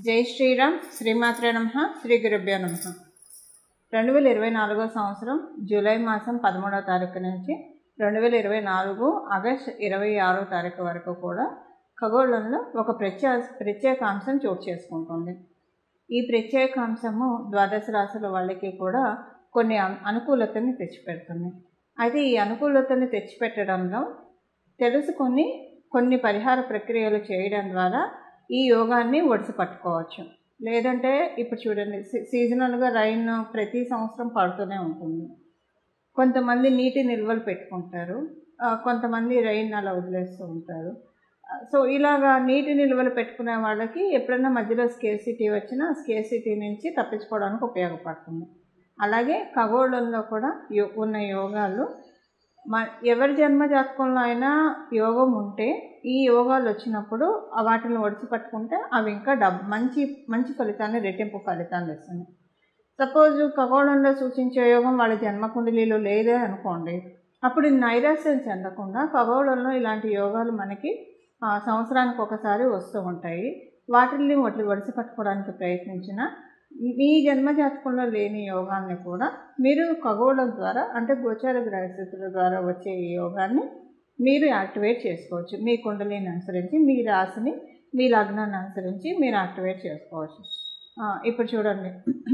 జై శ్రీరామ్ శ్రీమాత్రే నమ శ్రీ గురుభ్యో నమ రెండు వేల ఇరవై నాలుగో సంవత్సరం జూలై మాసం పదమూడవ తారీఖు నుంచి రెండు వేల ఇరవై నాలుగు ఆగస్ట్ ఇరవై ఆరో తారీఖు వరకు కూడా ఖగోళంలో ఒక ప్రత్యేక ప్రత్యేకాంశం చోటు చేసుకుంటుంది ఈ ప్రత్యేకాంశము ద్వాదశ రాశుల వాళ్ళకి కూడా కొన్ని అను- అనుకూలతని తెచ్చిపెడుతుంది అయితే ఈ అనుకూలతని తెచ్చిపెట్టడంలో తెలుసుకొని కొన్ని పరిహార ప్రక్రియలు చేయడం ద్వారా ఈ యోగాన్ని ఒడిసి పట్టుకోవచ్చు లేదంటే ఇప్పుడు చూడండి సీ- సీజనల్గా రైన్ ప్రతి సంవత్సరం పడుతూనే ఉంటుంది కొంతమంది నీటి నిల్వలు పెట్టుకుంటారు ఆ, కొంతమంది రైన్ అలా వదిలేస్తూ ఉంటారు ఆ, సో ఇలాగా నీటి నిల్వలు పెట్టుకునే వాళ్ళకి ఎప్పుడైనా మధ్యలో స్కేసిటీ వచ్చినా స్కేసిటీ నుంచి తప్పించుకోవడానికి ఉపయోగపడుతుంది అలాగే ఖగోళంలో కూడా యో- ఉన్న యోగాలు మ ఎవరి జన్మ జాతకంలో అయినా యోగం ఉంటే ఈ యోగాలు వచ్చినప్పుడు ఆ వాటిని ఒడిచి పట్టుకుంటే అవి ఇంకా డబ్ మంచి మంచి ఫలితాన్ని రెట్టింపు ఫలితాన్ని ఇస్తుంది సపోజ్ ఖగోళంలో సూచించే యోగం వాళ్ళ జన్మకుండలిలో లేదే అనుకోండి అప్పుడు నైరాశ్యం చెందకుండా ఖగోళంలో ఇలాంటి యోగాలు మనకి ఆ, సంవత్సరానికి ఒకసారి వస్తూ ఉంటాయి వాటిల్ని వాటిని వడిసి పట్టుకోవడానికి ప్రయత్నించిన మీ జన్మ జాతకంలో లేని యోగాన్ని కూడా మీరు ఖగోళం ద్వారా అంటే గోచార గ్రహస్థితుల ద్వారా వచ్చే ఈ యోగాన్ని మీరు యాక్టివేట్ చేసుకోవచ్చు మీ కుండలిని అనుసరించి మీ రాశిని మీ లగ్నాన్ని అనుసరించి మీరు యాక్టివేట్ చేసుకోవచ్చు ఆ, ఇప్పుడు చూడండి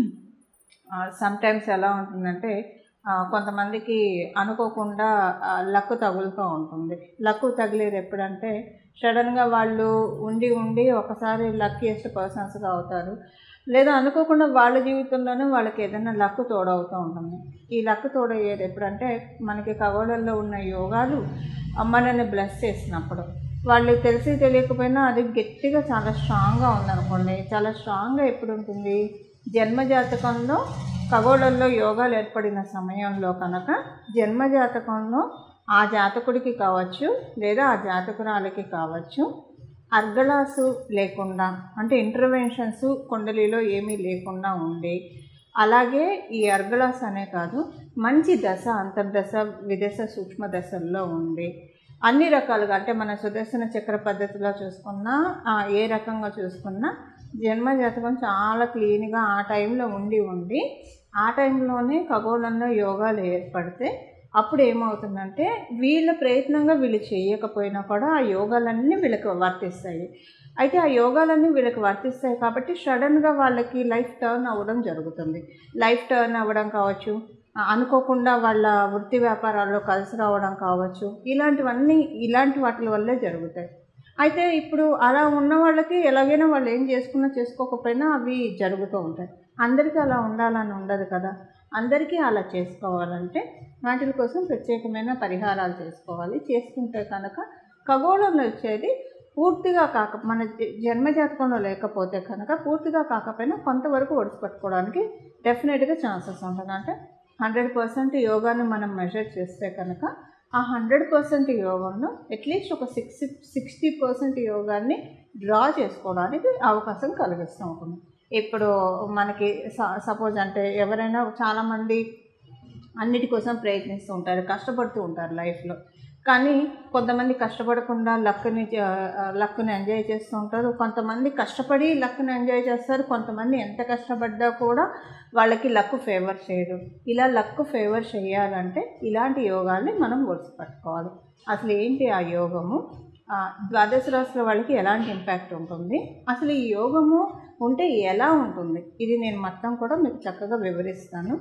సమ్ టైమ్స్ ఎలా ఉంటుందంటే ఆ, కొంతమందికి అనుకోకుండా లక్ తగులుతూ ఉంటుంది లక్ తగిలేది ఎప్పుడంటే సడన్గా వాళ్ళు ఉండి ఉండి ఒకసారి లక్కీయెస్ట్ పర్సన్స్గా అవుతారు లేదా అనుకోకుండా వాళ్ళ జీవితంలోనే వాళ్ళకి ఏదైనా లక్ తోడవుతూ ఉంటుంది ఈ లక్ తోడయ్యేది ఎప్పుడంటే మనకి ఖగోళంలో ఉన్న యోగాలు మనల్ని బ్లెస్ చేసినప్పుడు వాళ్ళు తెలిసి తెలియకపోయినా అది గట్టిగా చాలా స్ట్రాంగ్గా ఉందనుకోండి చాలా స్ట్రాంగ్గా ఎప్పుడు ఉంటుంది జన్మ జాతకంలో ఖగోళంలో యోగాలు ఏర్పడిన సమయంలో కనుక జన్మ జాతకంలో ఆ జాతకుడికి కావచ్చు లేదా ఆ జాతకురాలకి కావచ్చు అర్గళాసు లేకుండా అంటే ఇంటర్వెన్షన్స్ కుండలిలో ఏమీ లేకుండా ఉండి అలాగే ఈ అర్గళాస్ అనే కాదు మంచి దశ అంతర్దశ విదశ సూక్ష్మ దశల్లో ఉండి అన్ని రకాలుగా అంటే మన సుదర్శన చక్ర పద్ధతిలో చూసుకున్నా ఆ, ఏ రకంగా చూసుకున్నా జన్మ జాతకం చాలా క్లీన్గా ఆ టైంలో ఉండి ఉండి ఆ టైంలోనే ఖగోళంలో యోగాలు ఏర్పడితే అప్పుడు ఏమవుతుందంటే వీళ్ళ ప్రయత్నంగా వీళ్ళు చేయకపోయినా కూడా ఆ యోగాలన్నీ వీళ్ళకి వర్తిస్తాయి అయితే ఆ యోగాలన్నీ వీళ్ళకి వర్తిస్తాయి కాబట్టి సడన్గా వాళ్ళకి లైఫ్ టర్న్ అవ్వడం జరుగుతుంది లైఫ్ టర్న్ అవ్వడం కావచ్చు ఆ, అనుకోకుండా వాళ్ళ వృత్తి వ్యాపారాల్లో కలిసి రావడం కావచ్చు ఇలాంటివన్నీ ఇలాంటి వాటి వల్లే జరుగుతాయి అయితే ఇప్పుడు అలా ఉన్న వాళ్ళకి ఎలాగైనా వాళ్ళు ఏం చేసుకున్నా చేసుకోకపోయినా అవి జరుగుతూ ఉంటాయి అందరికీ అలా ఉండాలని ఉండదు కదా అందరికీ అలా చేసుకోవాలంటే వాటి కోసం ప్రత్యేకమైన పరిహారాలు చేసుకోవాలి చేసుకుంటే కనుక ఖగోళంలో వచ్చేది పూర్తిగా కాక మన జ- జన్మజాతకంలో లేకపోతే కనుక పూర్తిగా కాకపోయినా కొంతవరకు ఒడిసి పట్టుకోవడానికి డెఫినెట్గా ఛాన్సెస్ ఉంటుంది అంటే హండ్రెడ్ పర్సెంట్ యోగాని మనం మెజర్ చేస్తే కనుక ఆ హండ్రెడ్ పర్సెంట్ యోగంలో అట్లీస్ట్ ఒక సిక్స్టీ సిక్స్టీ పర్సెంట్ యోగాన్ని డ్రా చేసుకోవడానికి అవకాశం కలిగిస్తూ ఉంటుంది ఇప్పుడు మనకి సపోజ్ అంటే ఎవరైనా చాలామంది అన్నిటి కోసం ప్రయత్నిస్తూ ఉంటారు కష్టపడుతూ ఉంటారు లైఫ్లో కానీ కొంతమంది కష్టపడకుండా లక్ని లక్ని ఎంజాయ్ చేస్తూ ఉంటారు కొంతమంది కష్టపడి లక్ని ఎంజాయ్ చేస్తారు కొంతమంది ఎంత కష్టపడ్డా కూడా వాళ్ళకి లక్ ఫేవర్ చేయదు ఇలా లక్ ఫేవర్ చేయాలంటే ఇలాంటి యోగాల్ని మనం ఒడిసి పట్టుకోవాలి అసలు ఏంటి ఆ యోగము ఆ, ద్వాదశ రాశుల వాళ్ళకి ఎలాంటి ఇంపాక్ట్ ఉంటుంది అసలు ఈ యోగము ఉంటే ఎలా ఉంటుంది ఇది నేను మొత్తం కూడా మీకు చక్కగా వివరిస్తాను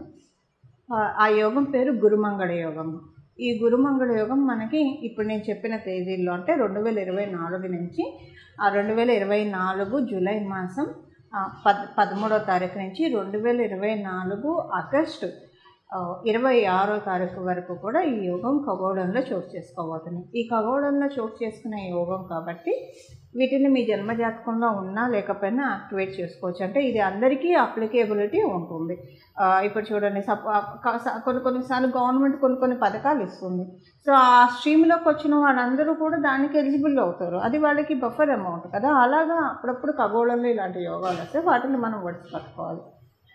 ఆ, ఆ యోగం పేరు గురుమంగళ యోగం ఈ గురుమంగళ యోగం మనకి ఇప్పుడు నేను చెప్పిన తేదీల్లో అంటే రెండు వేల ఇరవై నాలుగు నుంచి ఆ రెండు వేల ఇరవై నాలుగు జూలై మాసం ఆ, పద్ పదమూడో తారీఖు నుంచి రెండు వేల ఇరవై నాలుగు ఆగస్టు ఆ, ఇరవై ఆరో తారీఖు వరకు కూడా ఈ యోగం ఖగోళంలో చోటు చేసుకోబోతుంది ఈ ఖగోళంలో చోటు చేసుకునే యోగం కాబట్టి వీటిని మీ జన్మజాతకంలో ఉన్నా లేకపోయినా యాక్టివేట్ చేసుకోవచ్చు అంటే ఇది అందరికీ అప్లికేబిలిటీ ఉంటుంది ఆ, ఇప్పుడు చూడండి సప్ ఆ, క- స- కొన్ని కొన్నిసార్లు గవర్నమెంట్ కొన్ని కొన్ని పథకాలు ఇస్తుంది సో ఆ స్ట్రీమ్లోకి వచ్చిన వాళ్ళందరూ కూడా దానికి ఎలిజిబుల్ అవుతారు అది వాళ్ళకి బఫర్ అమౌంట్ కదా అలాగా అప్పుడప్పుడు ఖగోళంలో ఇలాంటి యోగాలు వస్తే వాటిని మనం ఒడిసి పట్టుకోవాలి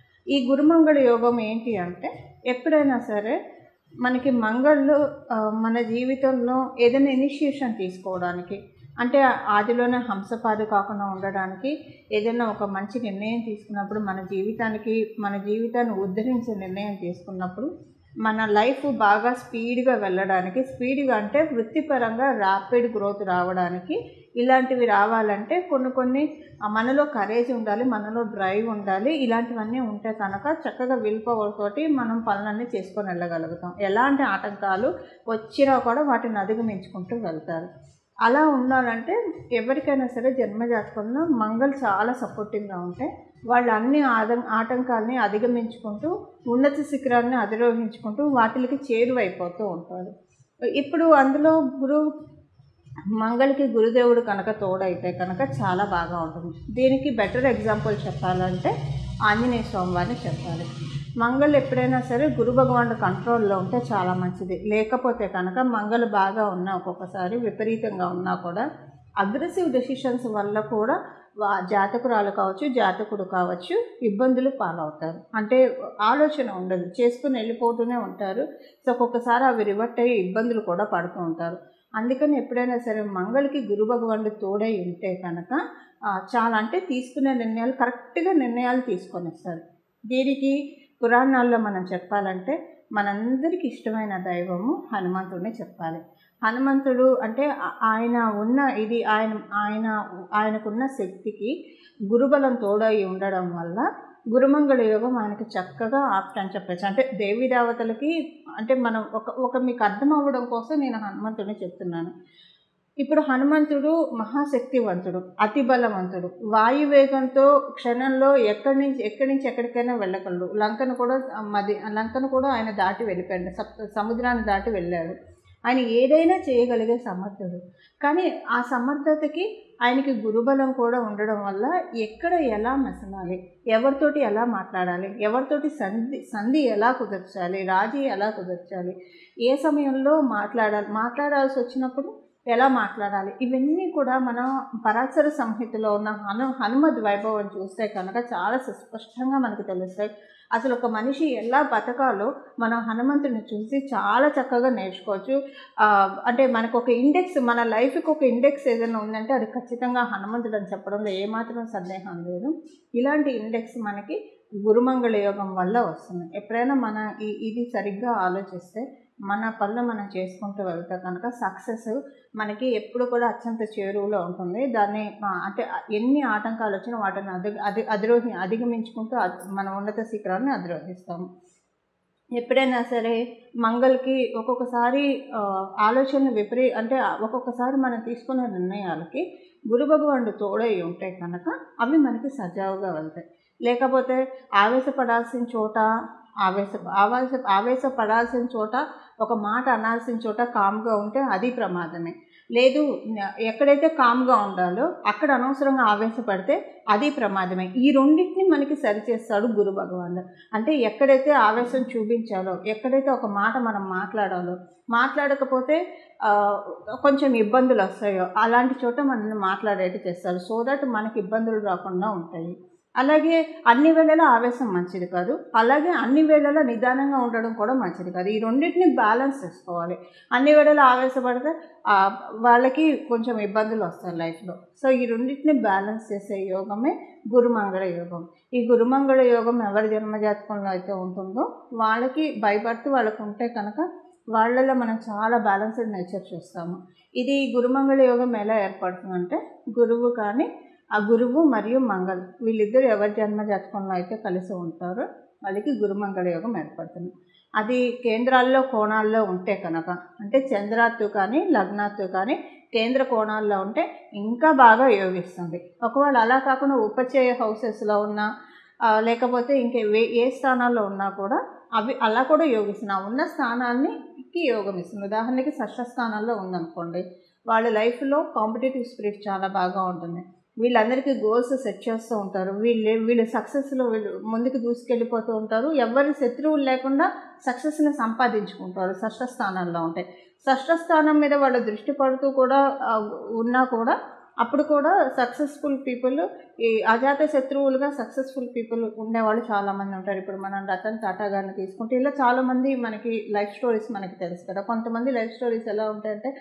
ఈ గురుమంగళ యోగం ఏంటి అంటే ఎప్పుడైనా సరే మనకి మంగళ్ళు ఆ, మన జీవితంలో ఏదైనా ఇనిషియేషన్ తీసుకోవడానికి అంటే ఆదిలోనే హంసపాది కాకుండా ఉండడానికి ఏదైనా ఒక మంచి నిర్ణయం తీసుకున్నప్పుడు మన జీవితానికి మన జీవితాన్ని ఉద్ధరించే నిర్ణయం తీసుకున్నప్పుడు మన లైఫ్ బాగా స్పీడ్గా వెళ్ళడానికి స్పీడ్గా అంటే వృత్తిపరంగా ర్యాపిడ్ గ్రోత్ రావడానికి ఇలాంటివి రావాలంటే కొన్ని కొన్ని ఆ, మనలో కరేజ్ ఉండాలి మనలో డ్రైవ్ ఉండాలి ఇలాంటివన్నీ ఉంటే కనుక చక్కగా విల్ పవర్ తోటి మనం పనులన్నీ చేసుకొని వెళ్ళగలుగుతాం ఎలాంటి ఆటంకాలు వచ్చినా కూడా వాటిని అధిగమించుకుంటూ వెళ్తారు అలా ఉండాలంటే ఎవరికైనా సరే జన్మజాతకంలో మంగళ చాలా సపోర్టింగ్గా ఉంటే వాళ్ళు అన్ని ఆద ఆటంకాలని అధిగమించుకుంటూ ఉన్నత శిఖరాన్ని అధిరోహించుకుంటూ వాటికి చేరువైపోతూ ఉంటారు ఇప్పుడు అందులో గురు మంగళకి గురుదేవుడు కనుక తోడైతే కనుక చాలా బాగా ఉంటుంది దీనికి బెటర్ ఎగ్జాంపుల్ చెప్పాలంటే ఆంజనేయ స్వామి వారిని చెప్పాలి మంగళ ఎప్పుడైనా సరే గురు భగవానుడు కంట్రోల్లో ఉంటే చాలా మంచిది లేకపోతే కనుక మంగళ బాగా ఉన్నా ఒక్కొక్కసారి విపరీతంగా ఉన్నా కూడా అగ్రెసివ్ డెసిషన్స్ వల్ల కూడా వా- జాతకురాలు కావచ్చు జాతకుడు కావచ్చు ఇబ్బందులు పాలవుతారు అంటే ఆలోచన ఉండదు చేసుకుని వెళ్ళిపోతూనే ఉంటారు సో ఒక్కొక్కసారి అవి రివర్ట్ అయ్యి ఇబ్బందులు కూడా పడుతూ ఉంటారు అందుకని ఎప్పుడైనా సరే మంగళకి గురు భగవానుడు తోడై ఉంటే కనుక ఆ, చాలా అంటే తీసుకునే నిర్ణయాలు కరెక్ట్గా నిర్ణయాలు తీసుకొని వస్తారు దీనికి పురాణాల్లో మనం చెప్పాలంటే మనందరికీ ఇష్టమైన దైవము హనుమంతుడిని చెప్పాలి హనుమంతుడు అంటే ఆ- ఆయన ఉన్న ఇది ఆయన ఆయన ఆయనకున్న శక్తికి గురుబలం తోడై ఉండడం వల్ల గురుమంగళ యోగం ఆయనకి చక్కగా ఆప్ట్ అని చెప్పచ్చు అంటే దేవీ దేవతలకి అంటే మనం ఒక ఒక మీకు అర్థం అవ్వడం కోసం నేను హనుమంతుడిని చెప్తున్నాను ఇప్పుడు హనుమంతుడు మహాశక్తివంతుడు అతి బలవంతుడు వాయువేగంతో క్షణంలో ఎక్కడి నుంచి ఎక్కడి నుంచి ఎక్కడికైనా వెళ్ళగలడు లంకను కూడా మది లంకను కూడా ఆయన దాటి వెళ్ళిపోయాడు సప్త సముద్రాన్ని దాటి వెళ్ళాడు ఆయన ఏదైనా చేయగలిగే సమర్థుడు కానీ ఆ సమర్థతకి ఆయనకి గురుబలం కూడా ఉండడం వల్ల ఎక్కడ ఎలా మెసలాలి ఎవరితోటి ఎలా మాట్లాడాలి ఎవరితోటి సంధి సంధి ఎలా కుదర్చాలి రాజీ ఎలా కుదర్చాలి ఏ సమయంలో మాట్లాడాలి మాట్లాడాల్సి వచ్చినప్పుడు ఎలా మాట్లాడాలి ఇవన్నీ కూడా మనం పరాశర సంహితలో ఉన్న హను హనుమద్ వైభవం చూస్తే కనుక చాలా సుస్పష్టంగా మనకు తెలుస్తాయి అసలు ఒక మనిషి ఎలా బతకాలో మనం హనుమంతుని చూసి చాలా చక్కగా నేర్చుకోవచ్చు ఆ, అంటే మనకు ఒక ఇండెక్స్ మన లైఫ్కి ఒక ఇండెక్స్ ఏదైనా ఉందంటే అది ఖచ్చితంగా హనుమంతుడు అని చెప్పడంలో ఏమాత్రం సందేహం లేదు ఇలాంటి ఇండెక్స్ మనకి గురుమంగళ యోగం వల్ల వస్తుంది ఎప్పుడైనా మన ఈ ఇది సరిగ్గా ఆలోచిస్తే మన పనులు మనం చేసుకుంటూ వెళ్తే కనుక సక్సెస్ మనకి ఎప్పుడు కూడా అత్యంత చేరువలో ఉంటుంది దాన్ని ఆ, అంటే ఎన్ని ఆటంకాలు వచ్చినా వాటిని అధి అధి అధిరోహి అధిగమించుకుంటూ అద్- మన ఉన్నత శిఖరాన్ని అధిరోహిస్తాము ఎప్పుడైనా సరే మంగళకి ఒక్కొక్కసారి ఆ, ఆలోచనలు విపరీ అంటే ఒక్కొక్కసారి మనం తీసుకున్న నిర్ణయాలకి గురు భగవానుడు తోడై ఉంటే కనుక అవి మనకి సజావుగా వెళ్తాయి లేకపోతే ఆవేశపడాల్సిన చోట ఆవేశ ఆవేశ ఆవేశపడాల్సిన చోట ఒక మాట అనాల్సిన చోట కామ్గా ఉంటే అది ప్రమాదమే లేదు న- ఎక్కడైతే కామ్గా ఉండాలో అక్కడ అనవసరంగా ఆవేశపడితే అది ప్రమాదమే ఈ రెండింటిని మనకి సరిచేస్తాడు గురు భగవానుడు అంటే ఎక్కడైతే ఆవేశం చూపించాలో ఎక్కడైతే ఒక మాట మనం మాట్లాడాలో మాట్లాడకపోతే ఆ, కొంచెం ఇబ్బందులు వస్తాయో అలాంటి చోట మనల్ని మాట్లాడేటి చేస్తారు సో దట్ మనకి ఇబ్బందులు రాకుండా ఉంటాయి అలాగే అన్ని వేళలా ఆవేశం మంచిది కాదు అలాగే అన్ని వేళలా నిదానంగా ఉండడం కూడా మంచిది కాదు ఈ రెండింటిని బ్యాలెన్స్ చేసుకోవాలి అన్ని వేళలా ఆవేశపడితే ఆ, వాళ్ళకి కొంచెం ఇబ్బందులు వస్తాయి లైఫ్లో సో ఈ రెండింటిని బ్యాలెన్స్ చేసే యోగమే గురుమంగళ యోగం ఈ గురుమంగళ యోగం ఎవరి జన్మజాతకంలో అయితే ఉంటుందో వాళ్ళకి భయపడుతూ వాళ్ళకు ఉంటే కనుక వాళ్ళలో మనం చాలా బ్యాలెన్స్డ్ నేచర్ చూస్తాము ఇది గురుమంగళ యోగం ఎలా ఏర్పడుతుందంటే గురువు కానీ ఆ గురువు మరియు మంగళ వీళ్ళిద్దరు ఎవరి జన్మ జాతకంలో అయితే కలిసి ఉంటారో వాళ్ళకి గురుమంగళ యోగం ఏర్పడుతుంది అది కేంద్రాల్లో కోణాల్లో ఉంటే కనుక అంటే చంద్రాత్తు కానీ లగ్నాత్తు కానీ కేంద్ర కోణాల్లో ఉంటే ఇంకా బాగా యోగిస్తుంది ఒకవేళ అలా కాకుండా ఉపచయ హౌసెస్లో ఉన్న ఆ, లేకపోతే ఇంకే వే- ఏ స్థానాల్లో ఉన్నా కూడా అవి అలా కూడా యోగిస్తుంది ఆ ఉన్న స్థానానికి యోగం ఇస్తుంది ఉదాహరణకి షష్ఠ స్థానాల్లో ఉందనుకోండి వాళ్ళ లైఫ్లో కాంపిటేటివ్ స్పిరిట్ చాలా బాగా ఉంటుంది వీళ్ళందరికీ గోల్స్ సెట్ చేస్తూ ఉంటారు వీళ్ళు వీళ్ళు సక్సెస్లో వీళ్ళు ముందుకు దూసుకెళ్ళిపోతూ ఉంటారు ఎవరి శత్రువులు లేకుండా సక్సెస్ని సంపాదించుకుంటారు షష్ఠ స్థానాల్లో ఉంటాయి షష్ఠ స్థానం మీద వాళ్ళ దృష్టి పడుతూ కూడా ఆ, ఉన్నా కూడా అప్పుడు కూడా సక్సెస్ఫుల్ పీపుల్ ఈ అజాత శత్రువులుగా సక్సెస్ఫుల్ పీపుల్ ఉండేవాళ్ళు చాలామంది ఉంటారు ఇప్పుడు మనం రతన్ టాటా గారిని తీసుకుంటే ఇలా చాలామంది మనకి లైఫ్ స్టోరీస్ మనకి తెలుసు కదా కొంతమంది లైఫ్ స్టోరీస్ ఎలా ఉంటాయంటే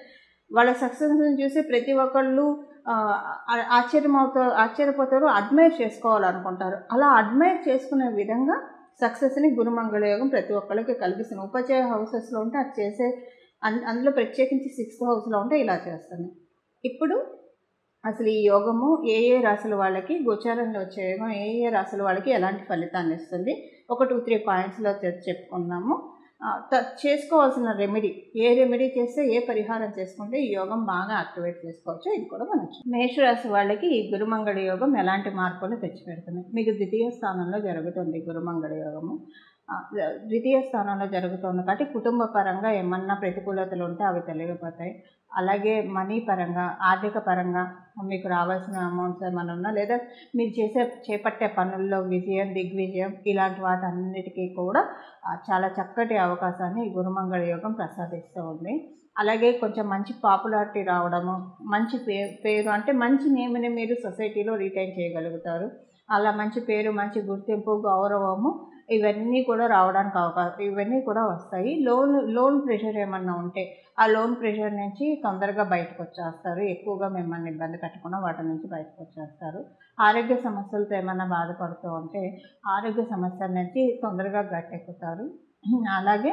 వాళ్ళ సక్సెస్ని చూసి ప్రతి ఒక్కళ్ళు ఆ, ఆ- ఆశ్చర్యమవుతారు ఆశ్చర్యపోతారు అడ్మైర్ చేసుకోవాలనుకుంటారు అలా అడ్మైర్ చేసుకునే విధంగా సక్సెస్ని గురుమంగళ యోగం ప్రతి ఒక్కరికి కలిగిస్తుంది ఉపచయ హౌసెస్లో ఉంటే అది చేసే అన్- అందులో ప్రత్యేకించి సిక్స్త్ హౌస్లో ఉంటే ఇలా చేస్తుంది ఇప్పుడు అసలు ఈ యోగము ఏ ఏ రాశుల వాళ్ళకి గోచారంలో వచ్చే యోగం ఏ ఏ రాశుల వాళ్ళకి ఎలాంటి ఫలితాన్ని ఇస్తుంది ఒక టూ త్రీ పాయింట్స్లో చెప్పుకున్నాము ఆ, త- చేసుకోవాల్సిన రెమెడీ ఏ రెమెడీ చేస్తే ఏ పరిహారం చేసుకుంటే ఈ యోగం బాగా యాక్టివేట్ చేసుకోవచ్చు ఇది కూడా మనం చూద్దాం. మేషరాశి వాళ్ళకి ఈ గురుమంగళ యోగం ఎలాంటి మార్పులు తెచ్చిపెడుతుంది మీకు ద్వితీయ స్థానంలో జరుగుతుంది గురుమంగళ యోగము ఆ, ద్వితీయ స్థానంలో జరుగుతుంది కాబట్టి కుటుంబ పరంగా ఏమన్నా ప్రతికూలతలు ఉంటే అవి తొలగిపోతాయి అలాగే మనీ పరంగా ఆర్థిక పరంగా మీకు రావాల్సిన అమౌంట్స్ ఏమైనా ఉన్నా లేదా మీరు చేసే చేపట్టే పనుల్లో విజయం దిగ్విజయం ఇలాంటి వాటన్నిటికీ కూడా ఆ, చాలా చక్కటి అవకాశాన్ని ఈ గురుమంగళ యోగం ప్రసాదిస్తూ ఉంది అలాగే కొంచెం మంచి పాపులారిటీ రావడము మంచి పే పేరు అంటే మంచి నేమ్ని మీరు సొసైటీలో రిటైన్ చేయగలుగుతారు అలా మంచి పేరు మంచి గుర్తింపు గౌరవము ఇవన్నీ కూడా రావడానికి అవకాశం ఇవన్నీ కూడా వస్తాయి లోన్ లోన్ ప్రెషర్ ఏమన్నా ఉంటే ఆ లోన్ ప్రెషర్ నుంచి తొందరగా బయటకు వచ్చేస్తారు ఎక్కువగా మిమ్మల్ని ఇబ్బంది పెట్టకుండా వాటి నుంచి బయటకు వచ్చేస్తారు ఆరోగ్య సమస్యలతో ఏమైనా బాధపడుతూ ఉంటే ఆరోగ్య సమస్యల నుంచి తొందరగా గట్టెక్కుతారు అలాగే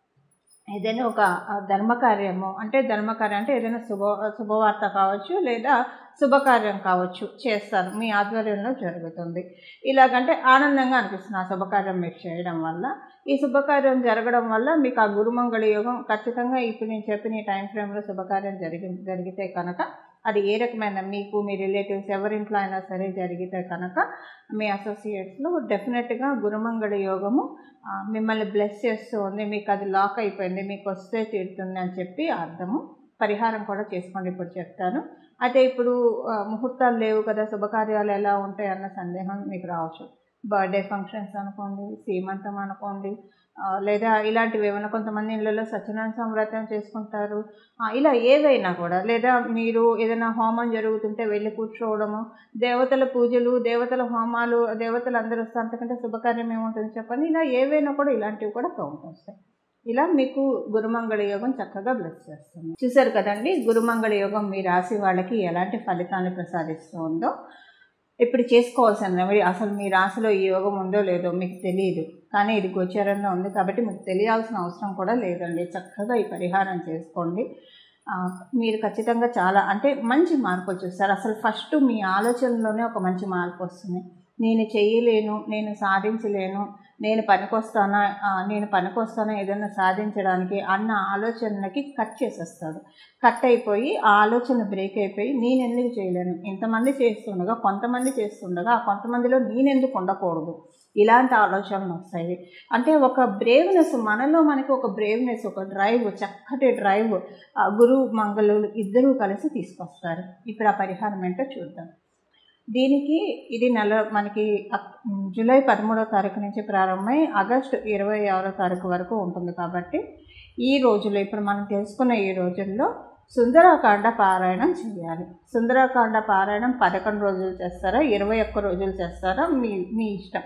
ఏదైనా ఒక ఆ, ధర్మకార్యము అంటే ధర్మకార్యం అంటే ఏదైనా శుభ శుభవార్త కావచ్చు లేదా శుభకార్యం కావచ్చు చేస్తారు మీ ఆధ్వర్యంలో జరుగుతుంది ఇలాగంటే ఆనందంగా అనిపిస్తుంది ఆ శుభకార్యం మీరు చేయడం వల్ల ఈ శుభకార్యం జరగడం వల్ల మీకు ఆ గురుమంగళ యోగం ఖచ్చితంగా ఇప్పుడు నేను చెప్పిన ఈ టైం ఫ్రేమ్లో శుభకార్యం జరిగి జరిగితే కనుక అది ఏ రకమైన మీకు మీ రిలేటివ్స్ ఎవరింట్లో అయినా సరే జరిగితే కనుక మీ అసోసియేట్స్లో డెఫినెట్గా గురుమంగళ యోగము ఆ, మిమ్మల్ని బ్లెస్ చేస్తూ ఉంది మీకు అది లాక్ అయిపోయింది మీకు వస్తే తీరుతుంది అని చెప్పి అర్థము పరిహారం కూడా చేసుకోండి ఇప్పుడు చెప్తాను అయితే ఇప్పుడు ఆ, ముహూర్తాలు లేవు కదా శుభకార్యాలు ఎలా ఉంటాయి అన్న సందేహం మీకు రావచ్చు బర్త్డే ఫంక్షన్స్ అనుకోండి సీమంతం అనుకోండి ఆ, లేదా ఇలాంటివి ఏమైనా కొంతమంది ఇళ్ళలో సత్యనారాయణ సంవ్రతం చేసుకుంటారు ఆ, ఇలా ఏవైనా కూడా లేదా మీరు ఏదైనా హోమం జరుగుతుంటే వెళ్ళి కూర్చోవడము దేవతల పూజలు దేవతల హోమాలు దేవతలు అందరూ వస్తే అంతకంటే శుభకార్యం ఏముంటుంది చెప్పండి ఇలా ఏవైనా కూడా ఇలాంటివి కూడా కౌంట్ వస్తాయి ఇలా మీకు గురుమంగళ యోగం చక్కగా బ్లెస్ చేస్తుంది చూసారు కదండి గురుమంగళ యోగం మీ రాశి వాళ్ళకి ఎలాంటి ఫలితాన్ని ప్రసాదిస్తుందో ఇప్పుడు చేసుకోవాల్సిన రెమెడీ అసలు మీ రాశిలో ఈ యోగం ఉందో లేదో మీకు తెలియదు కానీ ఇది గోచరంలో ఉంది కాబట్టి మీకు తెలియాల్సిన అవసరం కూడా లేదండి చక్కగా ఈ పరిహారం చేసుకోండి ఆ, మీరు ఖచ్చితంగా చాలా అంటే మంచి మార్పులు చూస్తారు అసలు ఫస్ట్ మీ ఆలోచనలోనే ఒక మంచి మార్పు వస్తుంది నేను చేయలేను నేను సాధించలేను నేను పనికొస్తానా ఆ, నేను పనికొస్తానా ఏదైనా సాధించడానికి అన్న ఆలోచనకి కట్ చేసేస్తాడు కట్ అయిపోయి ఆ ఆలోచన బ్రేక్ అయిపోయి నేను ఎందుకు చేయలేను ఇంతమంది చేస్తుండగా కొంతమంది చేస్తుండగా ఆ కొంతమందిలో నేనెందుకు ఉండకూడదు ఇలాంటి ఆలోచనలు వస్తాయి అంటే ఒక బ్రేవ్నెస్ మనలో మనకి ఒక బ్రేవ్నెస్ ఒక డ్రైవ్ చక్కటి డ్రైవ్ ఆ గురువు మంగళులు ఇద్దరూ కలిసి తీసుకొస్తారు ఇప్పుడు ఆ పరిహారం ఏంటో చూద్దాం దీనికి ఇది నెల మనకి అక్- జూలై పదమూడవ తారీఖు నుంచి ప్రారంభమై ఆగస్టు ఇరవై ఆరో తారీఖు వరకు ఉంటుంది కాబట్టి ఈ రోజుల్లో ఇప్పుడు మనం తెలుసుకున్న ఈ రోజుల్లో సుందరాకాండ పారాయణం చేయాలి సుందరాకాండ పారాయణం పదకొండు రోజులు చేస్తారా ఇరవై ఒక్క రోజులు చేస్తారా మీ మీ ఇష్టం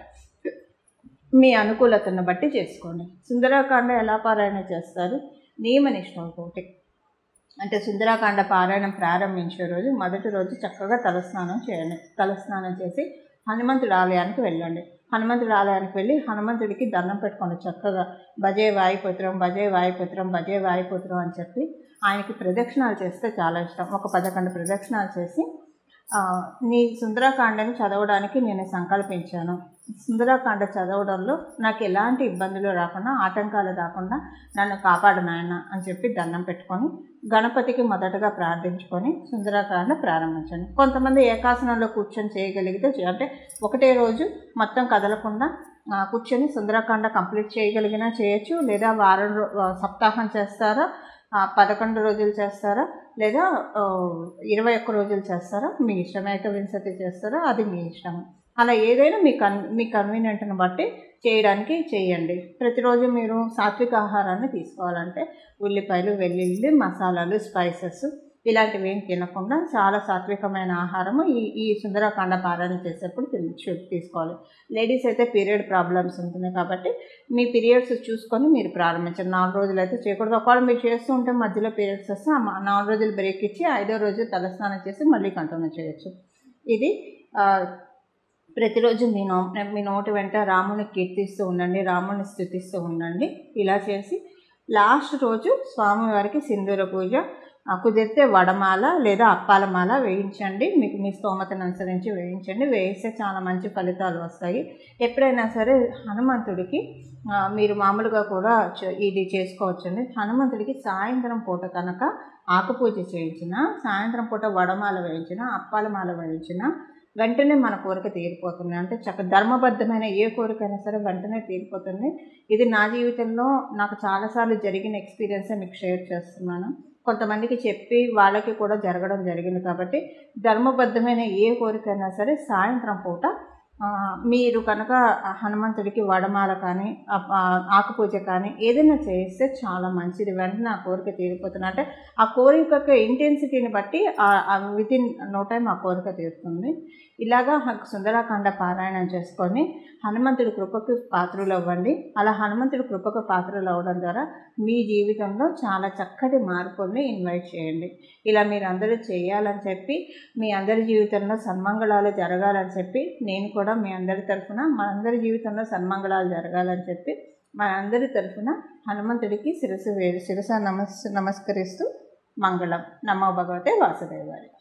మీ అనుకూలతను బట్టి చేసుకోండి సుందరాకాండ ఎలా పారాయణ చేస్తారు నియమనిష్టంతోటి అంటే సుందరాకాండ పారాయణం ప్రారంభించే రోజు మొదటి రోజు చక్కగా తలస్నానం చేయండి తలస్నానం చేసి హనుమంతుడి ఆలయానికి వెళ్ళండి హనుమంతుడి ఆలయానికి వెళ్ళి హనుమంతుడికి దండం పెట్టుకోండి చక్కగా భజే వాయుపుత్రం భజే వాయుపుత్రం భజే వాయుపుత్రం అని చెప్పి ఆయనకి ప్రదక్షిణాలు చేస్తే చాలా ఇష్టం ఒక పదకొండు ప్రదక్షిణాలు చేసి ఆ, నీ సుందరాకాండని చదవడానికి నేను సంకల్పించాను సుందరాకాండ చదవడంలో నాకు ఎలాంటి ఇబ్బందులు రాకుండా ఆటంకాలు రాకుండా నన్ను కాపాడు నాయన అని చెప్పి దండం పెట్టుకొని గణపతికి మొదటగా ప్రార్థించుకొని సుందరాకాండ ప్రారంభించండి కొంతమంది ఏకాసనంలో కూర్చొని చేయగలిగితే చే- అంటే ఒకటే రోజు మొత్తం కదలకుండా ఆ, కూర్చొని సుందరాకాండ కంప్లీట్ చేయగలిగినా చేయొచ్చు లేదా వారం రో- ఆ, సప్తాహం చేస్తారా ఆ, పదకొండు రోజులు చేస్తారా లేదా ఆ, ఇరవై ఒక్క రోజులు చేస్తారా మీ ఇష్టం ఏకవింశతి చేస్తారా అది మీ ఇష్టం అలా ఏదైనా మీ కన్ మీ కన్వీనియంట్ని బట్టి చేయడానికి చేయండి ప్రతిరోజు మీరు సాత్విక ఆహారాన్ని తీసుకోవాలంటే ఉల్లిపాయలు వెల్లుల్లి మసాలాలు స్పైసెస్ ఇలాంటివి ఏం తినకుండా చాలా సాత్వికమైన ఆహారము ఈ ఈ సుందరకాండ పారాయణ చేసేప్పుడు తిన- తీసుకోవాలి లేడీస్ అయితే పీరియడ్ ప్రాబ్లమ్స్ ఉంటుంది కాబట్టి మీ పీరియడ్స్ చూసుకొని మీరు ప్రారంభించండి నాలుగు రోజులు అయితే చేయకూడదు ఒకవేళ మీరు చేస్తూ ఉంటే మధ్యలో పీరియడ్స్ వస్తే ఆ మా- నాలుగు రోజులు బ్రేక్ ఇచ్చి ఐదో రోజు తలస్నానం చేసి మళ్ళీ కంటిన్యూ చేయొచ్చు ఇది ఆ, ప్రతిరోజు మీ నో మీ నోటి వెంట రాముని కీర్తిస్తూ ఉండండి రాముని స్థుతిస్తూ ఉండండి ఇలా చేసి లాస్ట్ రోజు స్వామివారికి సింధూర పూజ ఆ, కుదిరితే వడమాల లేదా అప్పాల మాల వేయించండి మీకు మీ స్తోమతను అనుసరించి వేయించండి వేయిస్తే చాలా మంచి ఫలితాలు వస్తాయి ఎప్పుడైనా సరే హనుమంతుడికి ఆ, మీరు మామూలుగా కూడా చ- ఇది చేసుకోవచ్చండి హనుమంతుడికి సాయంత్రం పూట కనుక ఆకుపూజ చేయించిన సాయంత్రం పూట వడమాల వేయించిన అప్పాల మాల వేయించిన వెంటనే మన కోరిక తీరిపోతుంది అంటే చక్క ధర్మబద్ధమైన ఏ కోరికైనా సరే వెంటనే తీరిపోతుంది ఇది నా జీవితంలో నాకు చాలాసార్లు జరిగిన ఎక్స్పీరియన్సే మీకు షేర్ చేస్తున్నాను కొంతమందికి చెప్పి వాళ్ళకి కూడా జరగడం జరిగింది కాబట్టి ధర్మబద్ధమైన ఏ కోరికైనా సరే సాయంత్రం పూట ఆ, మీరు కనుక ఆ హనుమంతుడికి వడమాల కానీ ఆ, ఆ, ఆకుపూజ కానీ ఏదైనా చేస్తే చాలా మంచిది వెంటనే ఆ కోరిక తీరిపోతుంది అంటే ఆ కోరిక యొక్క ఇంటెన్సిటీని బట్టి విత్ ఇన్ నో టైం ఆ కోరిక తీరుతుంది ఇలాగా హ- సుందరాకాండ పారాయణం చేసుకొని హనుమంతుడి కృపకు పాత్రలు అవ్వండి అలా హనుమంతుడి కృపకు పాత్రలు అవ్వడం ద్వారా మీ జీవితంలో చాలా చక్కటి మార్పుల్ని ఇన్వైట్ చేయండి ఇలా మీరు అందరూ చేయాలని చెప్పి మీ అందరి జీవితంలో సన్మంగళాలు జరగాలని చెప్పి నేను కూడా మీ అందరి తరఫున మనందరి జీవితంలో సన్మంగళాలు జరగాలని చెప్పి మనందరి తరఫున హనుమంతుడికి శిరసు వేరు శిరస నమస్ నమస్కరిస్తూ మంగళం నమో భగవతే వాసుదేవారి